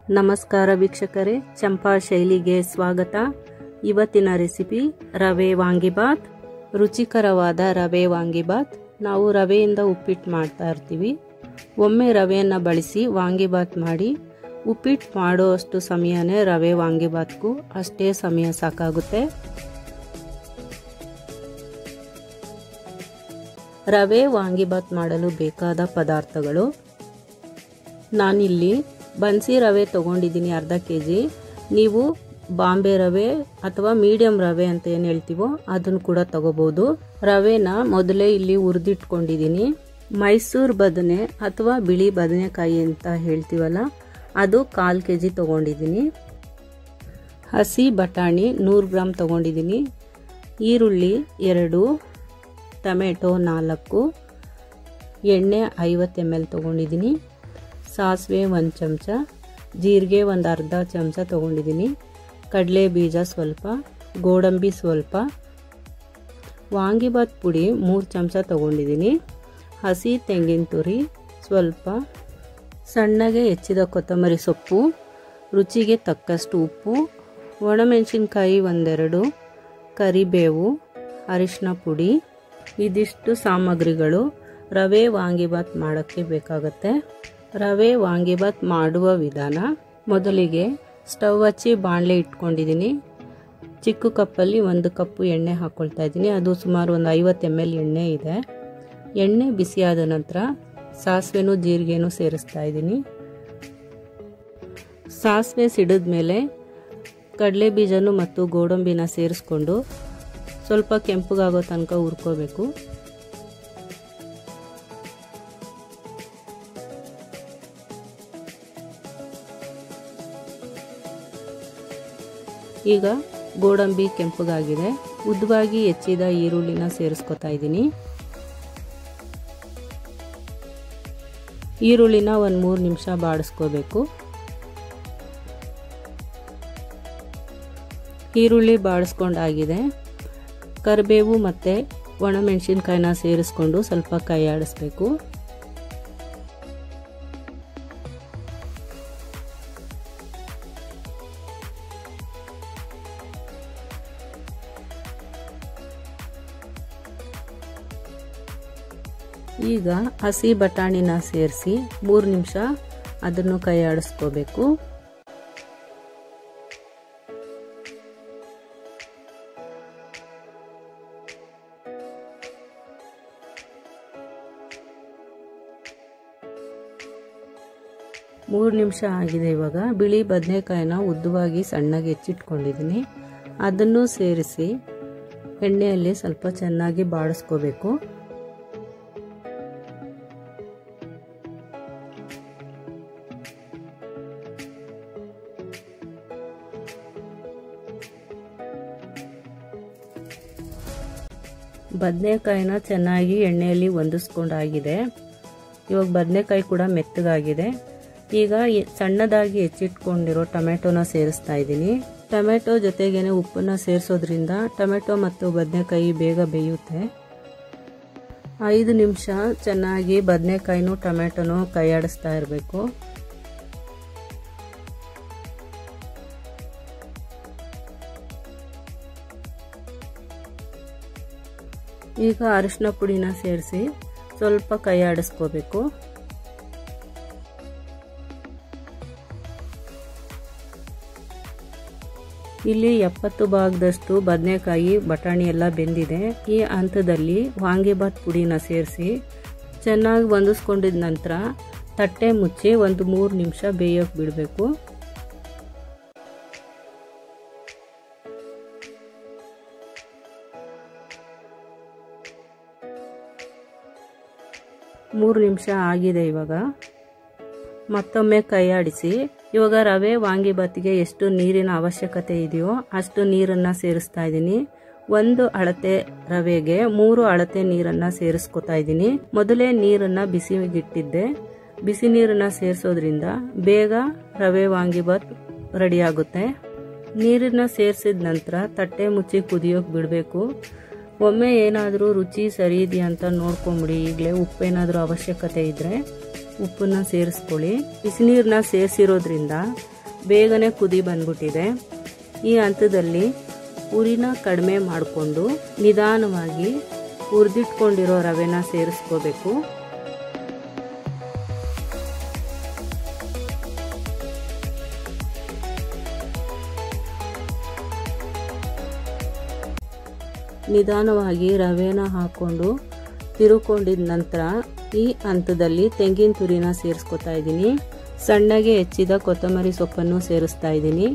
ನಮಸ್ಕಾರ ವೀಕ್ಷಕರೇ ಚಂಪಾ ಶೈಲಿಗೆ ಸ್ವಾಗತ ಇವತ್ತಿನ ರೆಸಿಪಿ ರವೆ ವಾಂಗಿಬಾತ್ ರುಚಿಕರವಾದ ರವೆ ವಾಂಗಿಬಾತ್ ನಾವು ರವೆಯಿಂದ ಉಪ್ಪಿಟ್ಟು ಮಾಡ್ತಾ ಇರ್ತೀವಿ ಒಮ್ಮೆ ರವೆಯನ್ನು ಬಳಸಿ ವಾಂಗಿಬಾತ್ ಮಾಡಿ ಉಪ್ಪಿಟ್ಟು ಮಾಡೋ ಅಷ್ಟು ಸಮಯನೇ ರವೆ ವಾಂಗಿಬಾತ್ಗೂ ಅಷ್ಟೇ ಸಮಯ ಸಾಕಾಗುತ್ತೆ ರವೆ ವಾಂಗಿಬಾತ್ ಮಾಡಲು ಬೇಕಾದ ಪದಾರ್ಥಗಳು ನಾನಿಲ್ಲಿ ಬನ್ಸಿ ರವೆ ತೊಗೊಂಡಿದ್ದೀನಿ ಅರ್ಧ ಕೆ ಜಿ ನೀವು ಬಾಂಬೆ ರವೆ ಅಥವಾ ಮೀಡಿಯಂ ರವೆ ಅಂತ ಏನು ಹೇಳ್ತೀವೋ ಅದನ್ನು ಕೂಡ ತಗೋಬೋದು ರವೆನ ಮೊದಲೇ ಇಲ್ಲಿ ಹುರಿದಿಟ್ಕೊಂಡಿದ್ದೀನಿ ಮೈಸೂರು ಬದನೆ ಅಥವಾ ಬಿಳಿ ಬದನೆಕಾಯಿ ಅಂತ ಹೇಳ್ತೀವಲ್ಲ ಅದು ಕಾಲು ಕೆ ಜಿ ತೊಗೊಂಡಿದ್ದೀನಿ ಹಸಿ ಬಟಾಣಿ ನೂರು ಗ್ರಾಮ್ ತೊಗೊಂಡಿದ್ದೀನಿ ಈರುಳ್ಳಿ ಎರಡು ಟೊಮೆಟೊ ನಾಲ್ಕು ಎಣ್ಣೆ ಐವತ್ತು ಎಮ್ ಎಲ್ ತೊಗೊಂಡಿದ್ದೀನಿ ಸಾಸಿವೆ ಒಂದು ಚಮಚ ಜೀರಿಗೆ ಒಂದು ಅರ್ಧ ಚಮಚ ತೊಗೊಂಡಿದ್ದೀನಿ ಕಡಲೆ ಬೀಜ ಸ್ವಲ್ಪ ಗೋಡಂಬಿ ಸ್ವಲ್ಪ ವಾಂಗಿಬಾತ್ ಪುಡಿ ಮೂರು ಚಮಚ ತೊಗೊಂಡಿದ್ದೀನಿ ಹಸಿ ತೆಂಗಿನ ತುರಿ ಸ್ವಲ್ಪ ಸಣ್ಣಗೆ ಹೆಚ್ಚಿದ ಕೊತ್ತಂಬರಿ ಸೊಪ್ಪು ರುಚಿಗೆ ತಕ್ಕಷ್ಟು ಉಪ್ಪು ಒಣಮೆಣಸಿನ್ಕಾಯಿ ಒಂದೆರಡು ಕರಿಬೇವು ಅರಿಶಿನ ಪುಡಿ ಇದಿಷ್ಟು ಸಾಮಗ್ರಿಗಳು ರವೆ ವಾಂಗಿಬಾತ್ ಮಾಡೋಕ್ಕೆ ಬೇಕಾಗತ್ತೆ ರವೆ ವಾಂಗಿಬಾತ್ ಮಾಡುವ ವಿಧಾನ ಮೊದಲಿಗೆ ಸ್ಟವ್ ಹಚ್ಚಿ ಬಾಣಲೆ ಇಟ್ಕೊಂಡಿದ್ದೀನಿ ಚಿಕ್ಕ ಕಪ್ಪಲ್ಲಿ ಒಂದು ಕಪ್ಪು ಎಣ್ಣೆ ಹಾಕ್ಕೊಳ್ತಾ ಇದ್ದೀನಿ ಅದು ಸುಮಾರು ಒಂದು ಐವತ್ತು ಎಮ್ ಎಲ್ ಎಣ್ಣೆ ಇದೆ ಎಣ್ಣೆ ಬಿಸಿಯಾದ ನಂತರ ಸಾಸಿವೆನೂ ಜೀರಿಗೆನೂ ಸೇರಿಸ್ತಾ ಇದ್ದೀನಿ ಸಾಸಿವೆ ಸಿಡಿದ ಮೇಲೆ ಕಡಲೆ ಬೀಜನೂ ಮತ್ತು ಗೋಡಂಬಿನ ಸೇರಿಸ್ಕೊಂಡು ಸ್ವಲ್ಪ ಕೆಂಪಗಾಗೋ ತನಕ ಹುರ್ಕೋಬೇಕು ಈಗ ಗೋಡಂಬಿ ಕೆಂಪಗಾಗಿದೆ ಉದ್ದವಾಗಿ ಹೆಚ್ಚಿದ ಈರುಳ್ಳಿನ ಸೇರಿಸ್ಕೊತಾ ಇದ್ದೀನಿ ಈರುಳ್ಳಿನ ಒಂದು ಮೂರು ನಿಮಿಷ ಬಾಡಿಸ್ಕೋಬೇಕು ಈರುಳ್ಳಿ ಬಾಡಿಸ್ಕೊಂಡಾಗಿದೆ ಕರಿಬೇವು ಮತ್ತು ಒಣಮೆಣಸಿನ್ಕಾಯಿನ ಸೇರಿಸ್ಕೊಂಡು ಸ್ವಲ್ಪ ಕೈ ಆಡಿಸ್ಬೇಕು ಈಗ ಹಸಿ ಬಟಾಣಿನ ಸೇರಿಸಿ ಮೂರು ನಿಮಿಷ ಅದನ್ನು ಕೈ ಆಡಿಸ್ಕೋಬೇಕು ಮೂರು ನಿಮಿಷ ಆಗಿದೆ ಇವಾಗ ಬಿಳಿ ಬದನೆಕಾಯಿನ ಉದ್ದವಾಗಿ ಸಣ್ಣಗೆ ಹೆಚ್ಚಿಟ್ಕೊಂಡಿದ್ದೀನಿ ಅದನ್ನು ಸೇರಿಸಿ ಎಣ್ಣೆಯಲ್ಲಿ ಸ್ವಲ್ಪ ಚೆನ್ನಾಗಿ ಬಾಡಿಸ್ಕೋಬೇಕು ಬದನೆಕಾಯಿನ ಚೆನ್ನಾಗಿ ಎಣ್ಣೆಯಲ್ಲಿ ಹೊಂದಿಸ್ಕೊಂಡಾಗಿದೆ ಇವಾಗ ಬದನೆಕಾಯಿ ಕೂಡ ಮೆತ್ತಗಾಗಿದೆ ಈಗ ಸಣ್ಣದಾಗಿ ಹೆಚ್ಚಿಟ್ಕೊಂಡಿರೋ ಟೊಮೆಟೊನ ಸೇರಿಸ್ತಾ ಇದ್ದೀನಿ ಟೊಮೆಟೊ ಜೊತೆಗೇನೆ ಉಪ್ಪನ್ನ ಸೇರಿಸೋದ್ರಿಂದ ಟೊಮೆಟೊ ಮತ್ತು ಬದನೆಕಾಯಿ ಬೇಗ ಬೇಯುತ್ತೆ ಐದು ನಿಮಿಷ ಚೆನ್ನಾಗಿ ಬದನೆಕಾಯಿನೂ ಟೊಮೆಟೊನೂ ಕೈಯಾಡಿಸ್ತಾ ಇರಬೇಕು ಈಗ ಅರಿಶಿನ ಪುಡಿನ ಸೇರಿಸಿ ಸ್ವಲ್ಪ ಕೈ ಆಡಿಸ್ಕೋಬೇಕು ಇಲ್ಲಿ ಎಪ್ಪತ್ತು ಭಾಗದಷ್ಟು ಬದನೆಕಾಯಿ ಬಟಾಣಿ ಎಲ್ಲ ಬೆಂದಿದೆ ಈ ಹಂತದಲ್ಲಿ ವಾಂಗಿಬಾತ್ ಪುಡಿನ ಸೇರಿಸಿ ಚೆನ್ನಾಗಿ ಹೊಂದಿಸ್ಕೊಂಡಿದ ನಂತರ ತಟ್ಟೆ ಮುಚ್ಚಿ ಒಂದು ಮೂರು ನಿಮಿಷ ಬೇಯೋಕೆ ಬಿಡಬೇಕು ಮೂರು ನಿಮಿಷ ಆಗಿದೆ ಇವಾಗ ಮತ್ತೊಮ್ಮೆ ಕೈ ಆಡಿಸಿ ಇವಾಗ ರವೆ ವಾಂಗಿಬಾತಿಗೆ ಎಷ್ಟು ನೀರಿನ ಅವಶ್ಯಕತೆ ಇದೆಯೋ ಅಷ್ಟು ನೀರನ್ನು ಸೇರಿಸ್ತಾ ಇದ್ದೀನಿ ಒಂದು ಅಳತೆ ರವೆಗೆ ಮೂರು ಅಳತೆ ನೀರನ್ನು ಸೇರಿಸ್ಕೊತಾ ಇದ್ದೀನಿ ಮೊದಲೇ ನೀರನ್ನು ಬಿಸಿಗಿಟ್ಟಿದ್ದೆ ಬಿಸಿ ನೀರನ್ನ ಸೇರಿಸೋದ್ರಿಂದ ಬೇಗ ರವೆ ವಾಂಗಿಬಾತ್ ರೆಡಿ ಆಗುತ್ತೆ ನೀರನ್ನ ಸೇರಿಸಿದ ನಂತರ ತಟ್ಟೆ ಮುಚ್ಚಿ ಕುದಿಯೋಕೆ ಬಿಡಬೇಕು ಒಮ್ಮೆ ಏನಾದರೂ ರುಚಿ ಸರಿ ಇದೆಯಾ ಅಂತ ನೋಡ್ಕೊಂಬಿಡಿ ಈಗಲೇ ಉಪ್ಪೇನಾದರೂ ಅವಶ್ಯಕತೆ ಇದ್ದರೆ ಉಪ್ಪನ್ನ ಸೇರಿಸ್ಕೊಳ್ಳಿ ಬಿಸಿನೀರನ್ನ ಸೇರಿಸಿರೋದ್ರಿಂದ ಬೇಗನೆ ಕುದಿ ಬಂದ್ಬಿಟ್ಟಿದೆ ಈ ಹಂತದಲ್ಲಿ ಉರಿನ ಕಡಿಮೆ ಮಾಡಿಕೊಂಡು ನಿಧಾನವಾಗಿ ಹುರಿದಿಟ್ಕೊಂಡಿರೋ ರವೆನ ಸೇರಿಸ್ಕೋಬೇಕು ನಿಧಾನವಾಗಿ ರವೆನ ಹಾಕ್ಕೊಂಡು ತಿರುಕೊಂಡಿದ ನಂತರ ಈ ಹಂತದಲ್ಲಿ ತೆಂಗಿನ ತುರಿನ ಸೇರಿಸ್ಕೊತಾ ಇದ್ದೀನಿ ಸಣ್ಣಗೆ ಹೆಚ್ಚಿದ ಕೊತ್ತಂಬರಿ ಸೊಪ್ಪನ್ನು ಸೇರಿಸ್ತಾ ಇದ್ದೀನಿ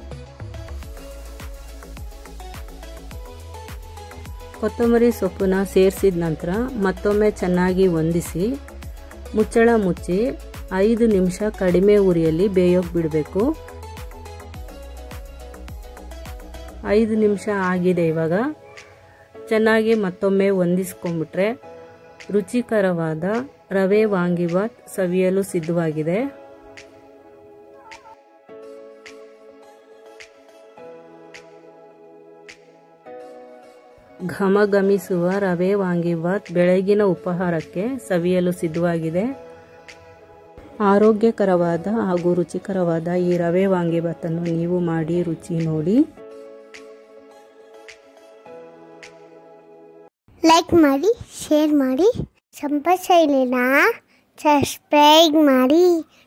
ಕೊತ್ತಂಬರಿ ಸೊಪ್ಪನ್ನ ಸೇರಿಸಿದ ನಂತರ ಮತ್ತೊಮ್ಮೆ ಚೆನ್ನಾಗಿ ಹೊಂದಿಸಿ ಮುಚ್ಚಳ ಮುಚ್ಚಿ ಐದು ನಿಮಿಷ ಕಡಿಮೆ ಉರಿಯಲ್ಲಿ ಬೇಯೋಕೆ ಬಿಡಬೇಕು ಐದು ನಿಮಿಷ ಆಗಿದೆ ಇವಾಗ ಚೆನ್ನಾಗಿ ಮತ್ತೊಮ್ಮೆ ಹೊಂದಿಸ್ಕೊಂಡ್ಬಿಟ್ರೆ ರುಚಿಕರವಾದ ರವೆ ವಾಂಗಿಬಾತ್ ಸವಿಯಲು ಸಿದ್ಧವಾಗಿದೆ ಘಮಘಮಿಸುವ ರವೆ ವಾಂಗಿಬಾತ್ ಬೆಳಗಿನ ಉಪಹಾರಕ್ಕೆ ಸವಿಯಲು ಸಿದ್ಧವಾಗಿದೆ ಆರೋಗ್ಯಕರವಾದ ಹಾಗೂ ರುಚಿಕರವಾದ ಈ ರವೆ ವಾಂಗಿಬಾತನ್ನು ನೀವು ಮಾಡಿ ರುಚಿ ನೋಡಿ ಲೈಕ್ ಮಾಡಿ ಶೇರ್ ಮಾಡಿ ಸಂಪರ್ಕ ಸಬ್ಸ್ಕ್ರೈಬ್ ಮಾಡಿ